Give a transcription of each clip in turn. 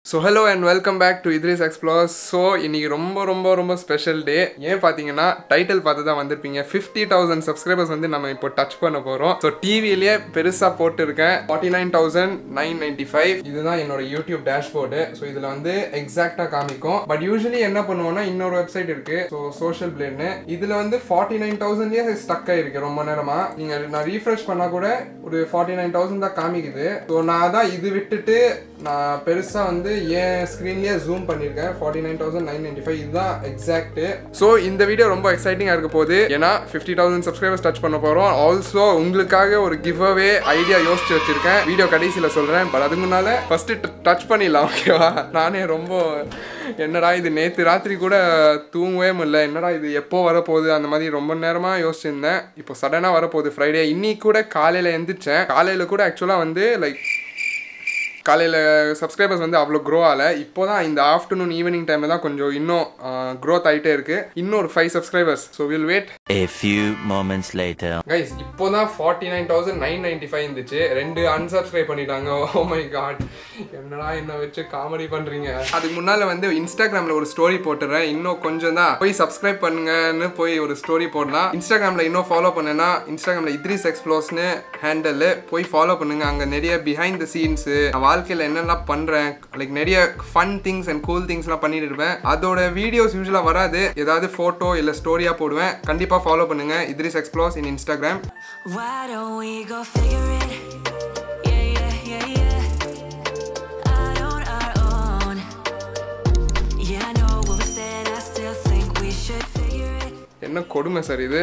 So hello and welcome back to Idris explores so இன்னைக்கு ரொம்ப ரொம்ப ரொம்ப ஸ்பெஷல் டே ஏன் பார்த்தீங்கன்னா டைட்டில் பார்த்து தான் வந்திருப்பீங்க ஃபிஃப்டி தௌசண்ட் சப்ஸ்கிரைபர்ஸ் வந்து நம்ம இப்போ டச் பண்ண போகிறோம் ஸோ டிவிலேயே பெருசாக போட்டுருக்கேன் forty nine thousand nine ninety five இதுதான் என்னோட யூடியூப் டேஷ்போர்டு ஸோ இதில் வந்து எக்ஸாக்டாக காமிக்கும் பட் யூஸ்வலி என்ன பண்ணுவோம்னா இன்னொரு வெப்சைட் இருக்கு ஸோ சோஷியல் பிளேட்னு இதில் வந்து ஃபார்ட்டி நைன் தௌசண்ட்லேயே ஸ்டக் ஆயிருக்கு ரொம்ப நேரமாக நீங்கள் நான் ரீஃப்ரெஷ் பண்ணால் கூட ஒரு ஃபார்ட்டி நைன் தௌசண்ட் தான் காமிக்குது ஸோ நான் தான் இது விட்டுட்டு நான் பெருசாக வந்து என் ஸ்க்ரீன்லேயே ஜூம் பண்ணியிருக்கேன் forty nine thousand nine ninety five இதுதான் எக்ஸாக்ட் ஸோ இந்த வீடியோ ரொம்ப எக்ஸைட்டிங்காக இருக்க போகுது ஏன்னா ஃபிஃப்டி தௌசண்ட் சப்ஸ்கிரைபர்ஸ் டச் பண்ண போகிறோம் ஆல்சோ உங்களுக்காக ஒரு கிவ் அவே ஐடியா யோசிச்சு வச்சிருக்கேன் வீடியோ கடைசியில் சொல்கிறேன் பட் அதுக்கு முன்னால் ஃபஸ்ட்டு டச் பண்ணிடலாம் ஓகேவா நானே ரொம்ப என்னடா இது நேற்று ராத்திரி கூட தூங்கவே முடியல என்னடா இது எப்போ வரப்போகுது அந்த மாதிரி ரொம்ப நேரமாக யோசிச்சிருந்தேன் இப்போ சடனாக வரப்போகுது ஃப்ரைடே இன்னைக்கு கூட காலையில் எந்திரிச்சேன் காலையில் கூட ஆக்சுவலாக வந்து லைக் காலையில் சப்ஸ்கிரைபர்ஸ் வந்து அவ்வளோ க்ரோ ஆகல இப்போ தான் இந்த ஆஃப்டர்நூன் ஈவினிங் டைமில் தான் கொஞ்சம் இன்னும் க்ரோத் ஆகிட்டே இருக்குது இன்னும் ஒரு five subscribers so will wait A few moments later. Guys இப்போ தான் forty nine thousand nine ninety five இருந்துச்சு ரெண்டு அன்சப்ஸ்கிரைப் பண்ணிட்டாங்க ஓ மை காட் என்னடா என்ன வச்சு காமெடி பண்ணுறீங்க அதுக்கு முன்னால் வந்து இன்ஸ்டாகிராமில் ஒரு ஸ்டோரி போட்டுறேன் இன்னும் கொஞ்சம் தான் போய் சப்ஸ்கிரைப் பண்ணுங்கன்னு போய் ஒரு ஸ்டோரி போடலாம் இன்ஸ்டாகிராமில் இன்னும் ஃபாலோ பண்ணேன்னா இன்ஸ்டாகிராமில் இத்ரிஸ் எக்ஸ்ப்ளோஸ்னு ஹேண்டல் போய் ஃபாலோ பண்ணுங்க அங்கே நிறைய பிஹைண்ட் த சீன்ஸு வாழ்க்கையில் என்னெல்லாம் பண்ணுறேன் லைக் நிறைய ஃபன் திங்ஸ் அண்ட் கூல் திங்ஸ்லாம் பண்ணிட்டு இருப்பேன் அதோட வீடியோஸ் யூஸ்வலாக வராது ஏதாவது ஃபோட்டோ இல்லை ஸ்டோரியாக போடுவேன் கண்டிப்பாக ஃபாலோ பண்ணுங்க Idris explores in Instagram Why don't we go figure it? Yeah, yeah, yeah, yeah. Out on our own. Yeah, I know what we said. I still think we should figure it. என்ன கொடுமை sir இது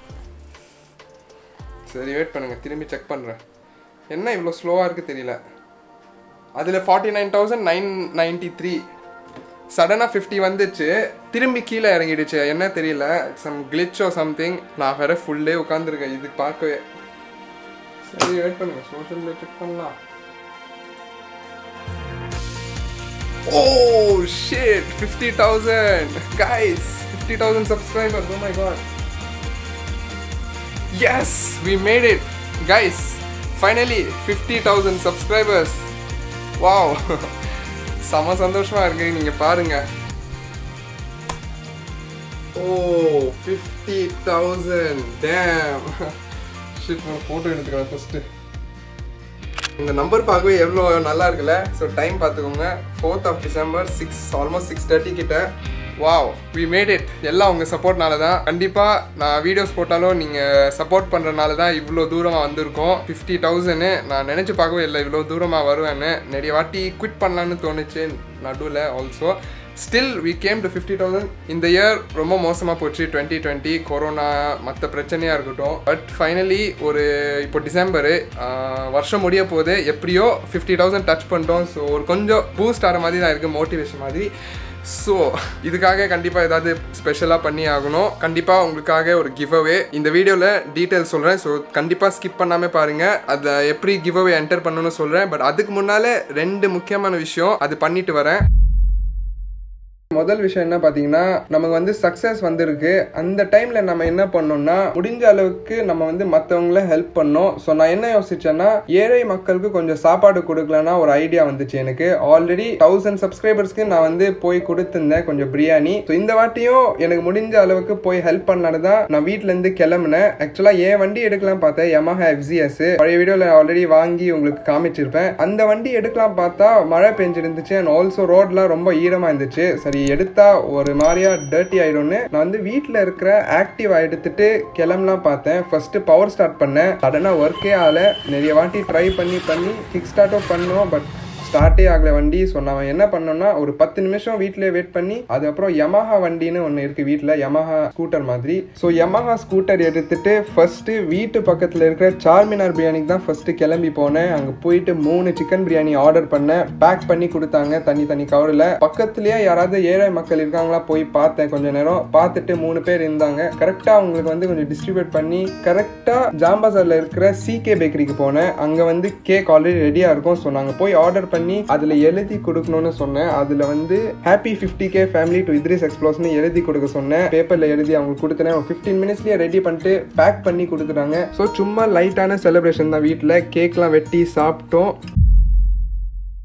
சரி wait பண்ணுங்க திரும்பி check பண்ணுறேன் என்ன இவ்வளோ ஸ்லோவாக இருக்குது தெரியல அதில் forty nine thousand nine ninety three சடனாக ஃபிஃப்டி வந்துச்சு திரும்பி கீழே இறங்கிடுச்சு என்ன தெரியல சம் கிளிச்சோ சம்திங் நான் வேற ஃபுல்லே உட்காந்துருக்கேன் இது பார்க்கவே சரி வெயிட் பண்ணுங்க சோஷியல் மீடியா செக் பண்ணலாம் oh shit fifty thousand guys fifty thousand subscribers oh my god yes we made it guys finally fifty thousand subscribers wow செம சந்தோஷமா இருக்கு நீங்க பாருங்க oh fifty thousand damn shit ஒரு ஃபோட்டோ எடுத்துக்கிறேன் first இந்த number பார்க்கவே எவ்வளோ நல்லா இருக்குல்ல ஸோ டைம் பார்த்துக்கோங்க fourth of December six almost six thirty கிட்ட வாவ் வி மேட் இட் எல்லாம் உங்கள் சப்போர்ட்னால தான் கண்டிப்பாக நான் வீடியோஸ் போட்டாலும் நீங்கள் சப்போர்ட் பண்ணுறனால தான் இவ்வளோ தூரமாக வந்திருக்கோம் ஃபிஃப்டி தௌசண்ட் நான் நினச்சி பார்க்கவே இல்லை இவ்வளோ தூரமாக வருவேன்னு நிறைய வாட்டி குவிட் பண்ணலான்னு தோணுச்சு நடுவில் also still we came to fifty thousand இந்த இயர் ரொம்ப மோசமாக போச்சு டுவெண்ட்டி டுவெண்ட்டி கொரோனா மற்ற பிரச்சனையாக இருக்கட்டும் பட் ஃபைனலி ஒரு இப்போ டிசம்பரு வருஷம் முடிய போகுது எப்படியோ ஃபிஃப்டி தௌசண்ட் டச் பண்ணிட்டோம் ஸோ ஒரு கொஞ்சம் பூஸ்ட் ஆகிற மாதிரி தான் இருக்குது மோட்டிவேஷன் மாதிரி ஸோ இதுக்காக கண்டிப்பாக ஏதாவது ஸ்பெஷலாக பண்ணி ஆகணும் கண்டிப்பாக உங்களுக்காக ஒரு கிவ் அவே இந்த வீடியோவில் டீட்டெயில் சொல்கிறேன் ஸோ கண்டிப்பாக ஸ்கிப் பண்ணாமல் பாருங்கள் அதை எப்படி கிவ் அவே என்டர் பண்ணணும்னு சொல்கிறேன் பட் அதுக்கு முன்னால் ரெண்டு முக்கியமான விஷயம் அது பண்ணிட்டு வரேன் முதல் விஷயம் என்ன பார்த்தீங்கன்னா நமக்கு வந்து சக்ஸஸ் வந்திருக்கு அந்த டைமில் நம்ம என்ன பண்ணோம்னா முடிஞ்ச அளவுக்கு நம்ம வந்து மற்றவங்கள ஹெல்ப் பண்ணோம் ஸோ நான் என்ன யோசிச்சேன்னா ஏழை மக்களுக்கு கொஞ்சம் சாப்பாடு கொடுக்கலன்னா ஒரு ஐடியா வந்துச்சு எனக்கு ஆல்ரெடி தௌசண்ட் சப்ஸ்கிரைபர்ஸ்க்கு நான் வந்து போய் கொடுத்துருந்தேன் கொஞ்சம் பிரியாணி ஸோ இந்த வாட்டியும் எனக்கு முடிஞ்ச அளவுக்கு போய் ஹெல்ப் பண்ணலான்னு தான் நான் வீட்டிலேருந்து கிளம்புனேன் ஆக்சுவலாக என் வண்டி எடுக்கலாம் பார்த்தேன் Yamaha எஃப்சிஎஸ் பழைய வீடியோவில் ஆல்ரெடி வாங்கி உங்களுக்கு காமிச்சிருப்பேன் அந்த வண்டி எடுக்கலாம் பார்த்தா மழை பெஞ்சிருந்துச்சு அண்ட் ஆல்சோ ரோட்லாம் ரொம்ப ஈரமாக இருந்துச்சு சரி எடுத்தா ஒரு மாதிரியா டர்ட்டி ஆயிடும்னு நான் வந்து வீட்டில் இருக்கிற ஆக்டிவா எடுத்துட்டு கிளம்பலாம் பார்த்தேன் ஃபர்ஸ்ட் பவர் ஸ்டார்ட் பண்ணேன் சடனாக ஒர்க்கே ஆகல நிறைய வாட்டி ட்ரை பண்ணி பண்ணி கிக் ஸ்டார்ட்டும் பண்ணோம் பட் ஸ்டார்ட்டே ஆகல வண்டி ஸோ நான் என்ன பண்ணோம்னா ஒரு பத்து நிமிஷம் வீட்டிலே வெயிட் பண்ணி அதுக்கப்புறம் Yamaha வண்டின்னு ஒன்று இருக்கு வீட்டில் Yamaha ஸ்கூட்டர் மாதிரி ஸோ Yamaha ஸ்கூட்டர் எடுத்துட்டு ஃபர்ஸ்ட் வீட்டு பக்கத்தில் இருக்கிற சார்மினார் பிரியாணிக்கு தான் ஃபர்ஸ்ட் கிளம்பி போனேன் அங்கே போயிட்டு மூணு சிக்கன் பிரியாணி ஆர்டர் பண்ணேன் பேக் பண்ணி கொடுத்தாங்க தனி தனி கவரில் பக்கத்துலேயே யாராவது ஏழை மக்கள் இருக்காங்களா போய் பார்த்தேன் கொஞ்ச நேரம் பார்த்துட்டு மூணு பேர் இருந்தாங்க கரெக்டாக அவங்களுக்கு வந்து கொஞ்சம் டிஸ்ட்ரிபியூட் பண்ணி கரெக்டாக ஜாம்பாசரில் இருக்கிற சிகே பேக்கரிக்கு போனேன் அங்கே வந்து கேக் ஆல்ரெடி ரெடியாக இருக்கும் ஸோ நாங்கள் போய் ஆர்டர் பண்ணி அதில் எழுதி கொடுக்கணும்னு சொன்னேன் அதில் வந்து happy fifty K family to Idris எக்ஸ்ப்ளோஸ்னு எழுதி கொடுக்க சொன்னேன் பேப்பரில் எழுதி அவங்களுக்கு கொடுத்துனேன் ஃபிஃப்டீன் மினிட்ஸ்லேயே ரெடி பண்ணிட்டு பேக் பண்ணி கொடுத்துட்டாங்க ஸோ சும்மா லைட்டான செலிப்ரேஷன் தான் வீட்டில் கேக்லாம் வெட்டி சாப்பிட்டோம்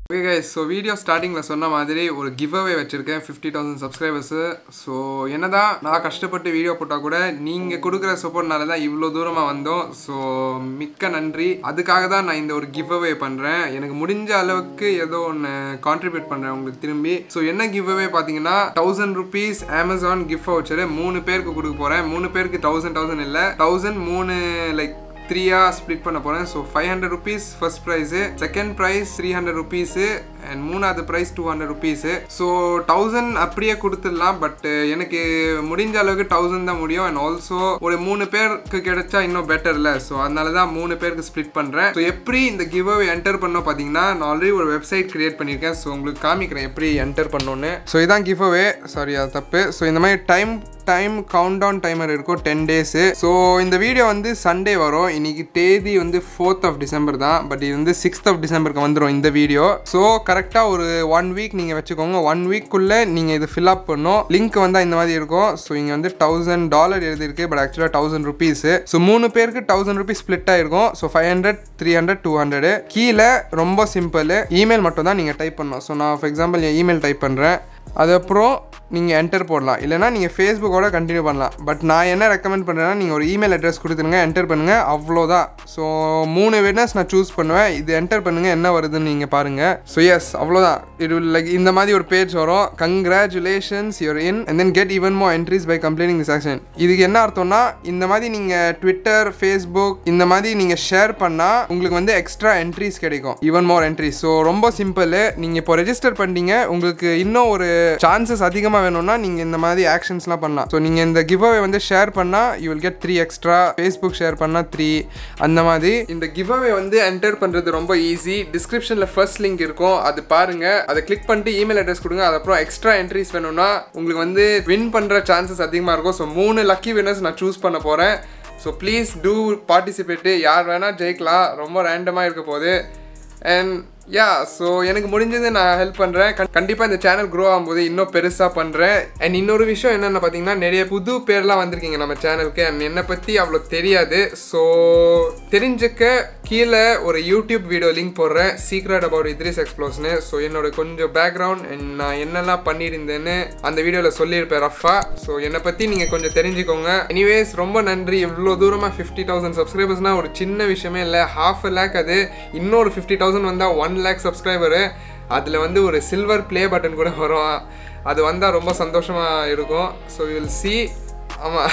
ஓகே கைஸ் ஸோ வீடியோ ஸ்டார்டிங்கில் சொன்ன மாதிரி ஒரு கிவ் அவே வச்சுருக்கேன் ஃபிஃப்டி தௌசண்ட் சப்ஸ்கிரைபர்ஸு ஸோ என்னதான் நான் கஷ்டப்பட்டு வீடியோ போட்டால் கூட நீங்கள் கொடுக்குற சப்போர்ட்னால தான் இவ்வளோ தூரமாக வந்தோம் ஸோ மிக்க நன்றி அதுக்காக தான் நான் இந்த ஒரு கிவ் அவே பண்ணுறேன் எனக்கு முடிஞ்ச அளவுக்கு ஏதோ ஒன்று கான்ட்ரிபியூட் பண்ணுறேன் உங்களுக்கு திரும்பி ஸோ என்ன கிவ் அவே பார்த்தீங்கன்னா thousand rupees Amazon gift voucher மூணு பேருக்கு கொடுக்க போகிறேன் மூணு பேருக்கு தௌசண்ட் தௌசண்ட் இல்லை தௌசண்ட் மூணு லைக் த்ரீயா ஸ்ப்ளிட் பண்ண போகிறேன் so five hundred rupees first prize second prize three hundred rupees and மூணாவது prize two hundred rupees so thousand அப்படியே கொடுத்துடலாம் பட் எனக்கு முடிஞ்ச அளவுக்கு தௌசண்ட் தான் முடியும் அண்ட் ஆல்சோ ஒரு மூணு பேருக்கு கிடைச்சா இன்னும் பெட்டர் இல்லை ஸோ அதனால தான் மூணு பேருக்கு ஸ்ப்ளிட் பண்ணுறேன் ஸோ எப்படி இந்த கிவ் அவே என்டர் பண்ணோம் பார்த்தீங்கன்னா நான் ஆல்ரெடி ஒரு வெப்சைட் கிரியேட் பண்ணியிருக்கேன் ஸோ உங்களுக்கு காமிக்கிறேன் எப்படி என்டர் பண்ணோன்னு ஸோ இதான் கிவ் அவே சாரி அது தப்பு ஸோ இந்த மாதிரி time time count down timer இருக்கும் டென் டேஸு ஸோ இந்த வீடியோ வந்து சண்டே வரும் இன்னைக்கு தேதி வந்து ஃபோர்த் ஆஃப் டிசம்பர் தான் பட் இது வந்து சிக்ஸ்த் ஆஃப் டிசம்பருக்கு வந்துடும் இந்த வீடியோ ஸோ கரெக்டாக ஒரு ஒன் வீக் நீங்கள் வச்சுக்கோங்க ஒன் வீக்குள்ளே நீங்கள் இது ஃபில் அப் பண்ணும் லிங்க் வந்தால் இந்த மாதிரி இருக்கும் ஸோ இங்கே வந்து தௌசண்ட் டாலர் எழுதிருக்கு பட் ஆக்சுவலாக தௌசண்ட் ருபீஸு ஸோ மூணு பேருக்கு தௌசண்ட் ருபீஸ் ஸ்ப்ளிட் ஆயிருக்கும் so five hundred three hundred two hundred கீழே ரொம்ப சிம்பிள் இமெயில் மட்டும் தான் நீங்கள் டைப் பண்ணணும் ஸோ நான் ஃபார் எக்ஸாம்பிள் என் இமெயில் டைப் பண்ணுறேன் அதுக்கப்புறம் நீங்கள் என்டர் போடலாம் இல்லைனா நீங்கள் ஃபேஸ்புக்கோட கண்டினியூ பண்ணலாம் பட் நான் என்ன ரெக்கமெண்ட் பண்ணுறேன்னா நீங்கள் ஒரு இமெயில் அட்ரஸ் கொடுத்துருங்க என்டர் பண்ணுங்கள் அவ்வளோதான் ஸோ மூணு வினர்ஸ் நான் சூஸ் பண்ணுவேன் இது என்டர் பண்ணுங்கள் என்ன வருதுன்னு நீங்கள் பாருங்கள் ஸோ எஸ் அவ்வளோதான் இது லைக் இந்த மாதிரி ஒரு பேஜ் வரும் congratulations you're in and then get even more entries by completing this action இதுக்கு என்ன அர்த்தம்னா இந்த மாதிரி நீங்கள் ட்விட்டர் ஃபேஸ்புக் இந்த மாதிரி நீங்கள் ஷேர் பண்ணால் உங்களுக்கு வந்து எக்ஸ்ட்ரா என்ட்ரிஸ் கிடைக்கும் ஈவன் மோர் என்ட்ரிஸ் ஸோ ரொம்ப சிம்பிள் நீங்கள் இப்போ ரெஜிஸ்டர் பண்ணிட்டீங்க உங்களுக்கு இன்னும் ஒரு சான்சஸ் அதிகமாக வேணும்னா நீங்கள் இந்த மாதிரி ஆக்ஷன்ஸ்லாம் பண்ணலாம் ஸோ நீங்கள் இந்த கிவ் அவே வந்து ஷேர் பண்ணால் you will get three extra Facebook share பண்ணால் த்ரீ அந்த மாதிரி இந்த கிவ் அவே வந்து என்டர் பண்ணுறது ரொம்ப ஈஸி டிஸ்கிரிப்ஷனில் ஃபர்ஸ்ட் லிங்க் இருக்கும் அது பாருங்கள் அதை கிளிக் பண்ணிட்டு இமெயில் அட்ரஸ் கொடுங்க அதுக்கப்புறம் எக்ஸ்ட்ரா என்ட்ரிஸ் வேணும்னா உங்களுக்கு வந்து வின் பண்ணுற சான்சஸ் அதிகமாக இருக்கும் ஸோ மூணு லக்கி வின்னர்ஸ் நான் சூஸ் பண்ண போகிறேன் ஸோ ப்ளீஸ் டூ பார்ட்டிசிபேட்டு யார் வேணால் ஜெயிக்கலாம் ரொம்ப ரேண்டமாக இருக்க போகுது அண்ட் யா ஸோ எனக்கு முடிஞ்சது நான் ஹெல்ப் பண்ணுறேன் கண்டிப்பாக இந்த சேனல் க்ரோ ஆகும்போது இன்னும் பெருசாக பண்ணுறேன் அண்ட் இன்னொரு விஷயம் என்னென்ன பார்த்தீங்கன்னா நிறைய புது பேர்லாம் வந்திருக்கீங்க நம்ம சேனலுக்கு அண்ட் என்னை பற்றி அவ்வளோ தெரியாது ஸோ தெரிஞ்சுக்க கீழே ஒரு யூடியூப் வீடியோ லிங்க் போடுறேன் சீக்ரெட் அபவுட் இத்ரிஸ் எக்ஸ்ப்ளோஸ்னு ஸோ என்னோட கொஞ்சம் பேக்ரவுண்ட் அண்ட் நான் என்னெல்லாம் பண்ணியிருந்தேன்னு அந்த வீடியோவில் சொல்லியிருப்பேன் ரஃபா ஸோ என்னை பற்றி நீங்கள் கொஞ்சம் தெரிஞ்சுக்கோங்க எனிவேஸ் ரொம்ப நன்றி இவ்வளோ தூரமாக ஃபிஃப்டி தௌசண்ட் சப்ஸ்கிரைபர்ஸ்னால் ஒரு சின்ன விஷயமே இல்லை ஹாஃப் அ லேக் அது இன்னொரு ஃபிஃப்டி தௌசண்ட் வந்தால் ஒன் லேக் சப்ஸ்கிரைபரு அதில் வந்து ஒரு சில்வர் ப்ளே பட்டன் கூட வரும் அது வந்தால் ரொம்ப சந்தோஷமாக இருக்கும் ஸோ வில் சி ஆமாம்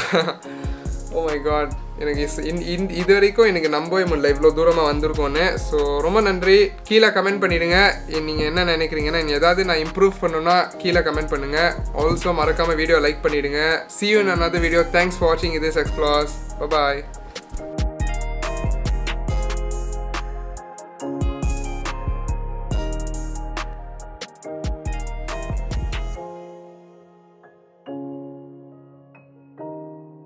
ஓ மை காட் எனக்கு இஸ்- இந்த- இந்த- இது வரைக்கும் எனக்கு நம்பவே முடியல இவ்வளோ தூரமாக வந்திருக்கோன்னு ஸோ ரொம்ப நன்றி கீழே கமெண்ட் பண்ணிடுங்க நீங்கள் என்ன நினைக்கிறீங்கன்னா இனி ஏதாவது நான் இம்ப்ரூவ் பண்ணணும்னா கீழே கமெண்ட் பண்ணுங்கள் ஆல்சோ மறக்காமல் வீடியோ லைக் பண்ணிவிடுங்க see you in another video thanks for வாட்சிங் this எக்ஸ்ப்ளாஸ் bye